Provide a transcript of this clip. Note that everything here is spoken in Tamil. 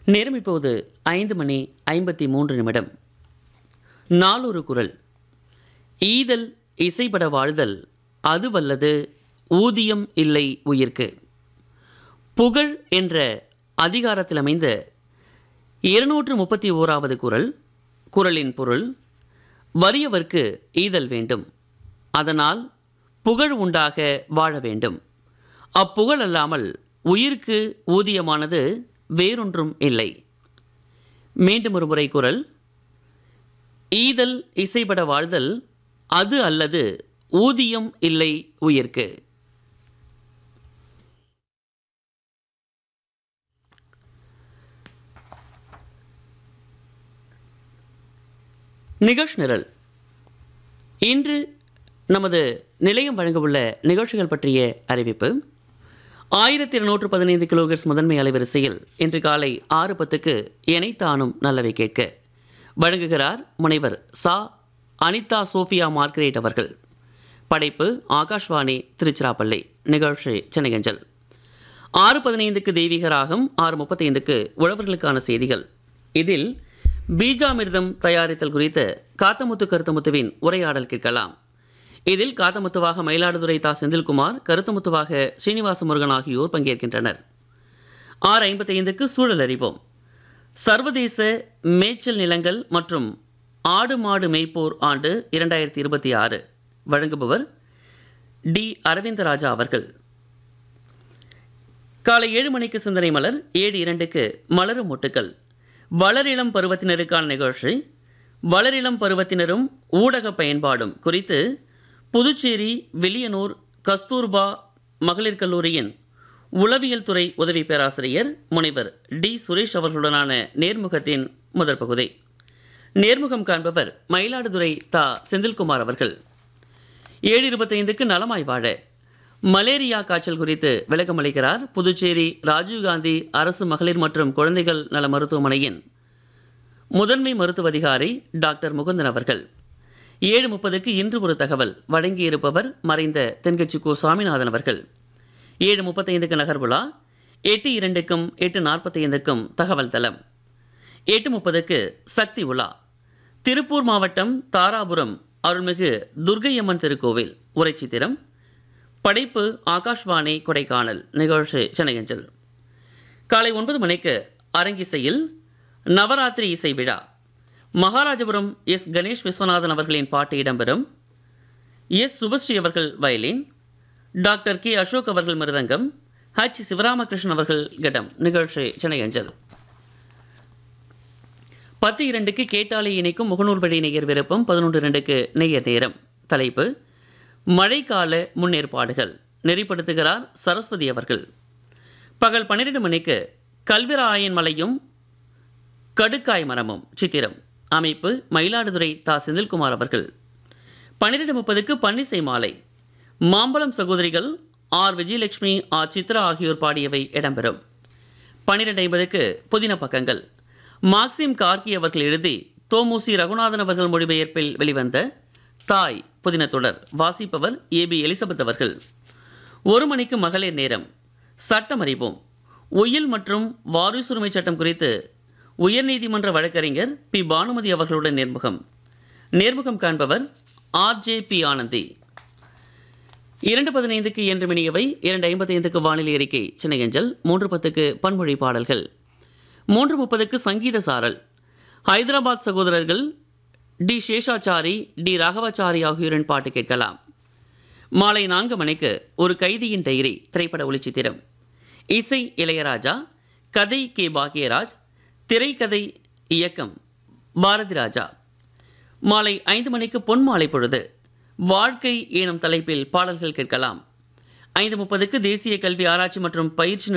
நேரம் இப்போது ஐந்து மணி ஐம்பத்தி மூன்று நிமிடம் நாளொரு குரல் ஈதல் இசைப்பட வாழ்தல் அது வல்லது ஊதியம் இல்லை உயிர்க்கு புகழ் என்ற அதிகாரத்தில் அமைந்த இருநூற்று முப்பத்தி ஓராவது குரல் குரலின் பொருள் வறியவர்க்கு ஈதல் வேண்டும் அதனால் புகழ் உண்டாக வாழ வேண்டும் அப்புகழ் அல்லாமல் உயிர்க்கு ஊதியமானது வேறொன்றும் இல்லை மீண்டும் ஒரு முறை குரல் ஈதல் இசைப்பட வாழ்தல் அது அல்லது ஊதியம் இல்லை உயிர்க்கு நிகழ்ச் நிரல் இன்று நமது நிலையம் வழங்கவுள்ள நிகழ்ச்சிகள் பற்றிய அறிவிப்பு ஆயிரத்தி இருநூற்று பதினைந்து கிலோகிராஸ் முதன்மை அலைவரிசையில் இன்று காலை ஆறு பத்துக்கு இணைத்தானும் நல்லவை கேட்க வழங்குகிறார் முனைவர் சா அனிதா சோஃபியா மார்கரேட் அவர்கள் படைப்பு ஆகாஷ்வாணி திருச்சிராப்பள்ளி நிகழ்ச்சி சென்னையஞ்சல் ஆறு பதினைந்துக்கு தெய்வீக ராகம் ஆறு முப்பத்தைந்துக்கு உழவர்களுக்கான செய்திகள் இதில் பீஜாமிர்தம் தயாரித்தல் குறித்த காத்தமுத்து கருத்தமுத்துவின் உரையாடல் கேட்கலாம் இதில் காத்தமுத்துவாக மயிலாடுதுறை தா செந்தில்குமார் கருத்தமுத்துவாக ஸ்ரீனிவாச முருகன் ஆகியோர் பங்கேற்கின்றனர் ஆறு ஐம்பத்தைந்துக்கு சூழல் அறிவோம் சர்வதேச மேய்ச்சல் நிலங்கள் மற்றும் ஆடு மாடு மேய்ப்போர் ஆண்டு இரண்டாயிரத்தி இருபத்தி ஆறு வழங்குபவர் டி அரவிந்தராஜா அவர்கள் காலை ஏழு மணிக்கு சிந்தனை மலர் ஏழு இரண்டுக்கு மலரும் மொட்டுக்கள் வளரிளம் பருவத்தினருக்கான நிகழ்ச்சி வளரிளம் பருவத்தினரும் ஊடக பயன்பாடும் குறித்து புதுச்சேரி வில்லியனூர் கஸ்தூர்பா மகளிர் கல்லூரியின் உளவியல் துறை உதவி பேராசிரியர் முனைவர் டி சுரேஷ் அவர்களுடனான நேர்முகத்தின் முதல் பகுதி நேர்முகம் காண்பவர் மயிலாடுதுறை தா செந்தில்குமார் அவர்கள் ஏழு இருபத்தைந்துக்கு நலமாய் வாழ மலேரியா காய்ச்சல் குறித்து விளக்கமளிக்கிறார் புதுச்சேரி ராஜீவ்காந்தி அரசு மகளிர் மற்றும் குழந்தைகள் நல மருத்துவமனையின் முதன்மை மருத்துவ அதிகாரி டாக்டர் முகுந்தன் அவர்கள் ஏழு முப்பதுக்கு இன்று ஒரு தகவல் வழங்கியிருப்பவர் மறைந்த தென்கட்சி கோ சாமிநாதன் அவர்கள் ஏழு முப்பத்தைந்துக்கு நகர்வுலா எட்டு இரண்டுக்கும் எட்டு நாற்பத்தைந்துக்கும் தகவல் தளம் எட்டு முப்பதுக்கு சக்தி உலா திருப்பூர் மாவட்டம் தாராபுரம் அருள்மிகு துர்க்கையம்மன் திருக்கோவில் உரைச்சித்திரம் படைப்பு ஆகாஷ்வாணி கொடைக்கானல் நிகழ்ச்சி சென்னையஞ்சல் காலை ஒன்பது மணிக்கு அரங்கிசையில் நவராத்திரி இசை விழா மகாராஜபுரம் எஸ் கணேஷ் விஸ்வநாதன் அவர்களின் பாட்டு இடம்பெறும் எஸ் சுபஸ்ரீ அவர்கள் வயலின் டாக்டர் கே அசோக் அவர்கள் மிருதங்கம் ஹச் சிவராமகிருஷ்ணன் அவர்கள் கடம் நிகழ்ச்சி சென்னையஞ்சல் பத்து இரண்டுக்கு கேட்டாலே இணைக்கும் முகநூல் வழி நேயர் விருப்பம் பதினொன்று இரண்டுக்கு நேயர் நேரம் தலைப்பு மழைக்கால முன்னேற்பாடுகள் நெறிப்படுத்துகிறார் சரஸ்வதி அவர்கள் பகல் பன்னிரண்டு மணிக்கு கல்விராயன் மலையும் கடுக்காய் மரமும் சித்திரம் அமைப்பு மயிலாடுதுறை தா செந்தில்குமார் அவர்கள் பன்னிரெண்டு முப்பதுக்கு பன்னிசை மாலை மாம்பழம் சகோதரிகள் ஆர் விஜயலட்சுமி ஆர் சித்ரா ஆகியோர் பாடியவை இடம்பெறும் பன்னிரெண்டு ஐம்பதுக்கு புதின பக்கங்கள் மார்க்சிம் கார்கி அவர்கள் எழுதி தோமுசி ரகுநாதன் அவர்கள் மொழிபெயர்ப்பில் வெளிவந்த தாய் புதின தொடர் வாசிப்பவர் ஏ பி எலிசபெத் அவர்கள் ஒரு மணிக்கு மகளிர் நேரம் சட்டம் அறிவோம் உயில் மற்றும் வாரிசுரிமை சட்டம் குறித்து உயர்நீதிமன்ற வழக்கறிஞர் பி பானுமதி அவர்களுடன் நேர்முகம் நேர்முகம் காண்பவர் ஆர் ஜே பி ஆனந்தி இரண்டு பதினைந்துக்கு இயன்று மணியவை இரண்டு ஐம்பத்தைந்துக்கு வானிலை அறிக்கை சென்னையஞ்சல் மூன்று பத்துக்கு பன்மொழி பாடல்கள் மூன்று முப்பதுக்கு சங்கீத சாரல் ஹைதராபாத் சகோதரர்கள் டி சேஷாச்சாரி டி ராகவாச்சாரி ஆகியோரின் பாட்டு கேட்கலாம் மாலை நான்கு மணிக்கு ஒரு கைதியின் டைரி திரைப்பட ஒளிச்சித்திரம் இசை இளையராஜா கதை கே பாக்யராஜ் திரைக்கதை இயக்கம் பாரதி ராஜா மாலை ஐந்து மணிக்கு பொன்மாலை பொழுது வாழ்க்கை எனும் தலைப்பில் பாடல்கள் கேட்கலாம் ஐந்து முப்பதுக்கு தேசிய கல்வி ஆராய்ச்சி மற்றும் பயிற்சி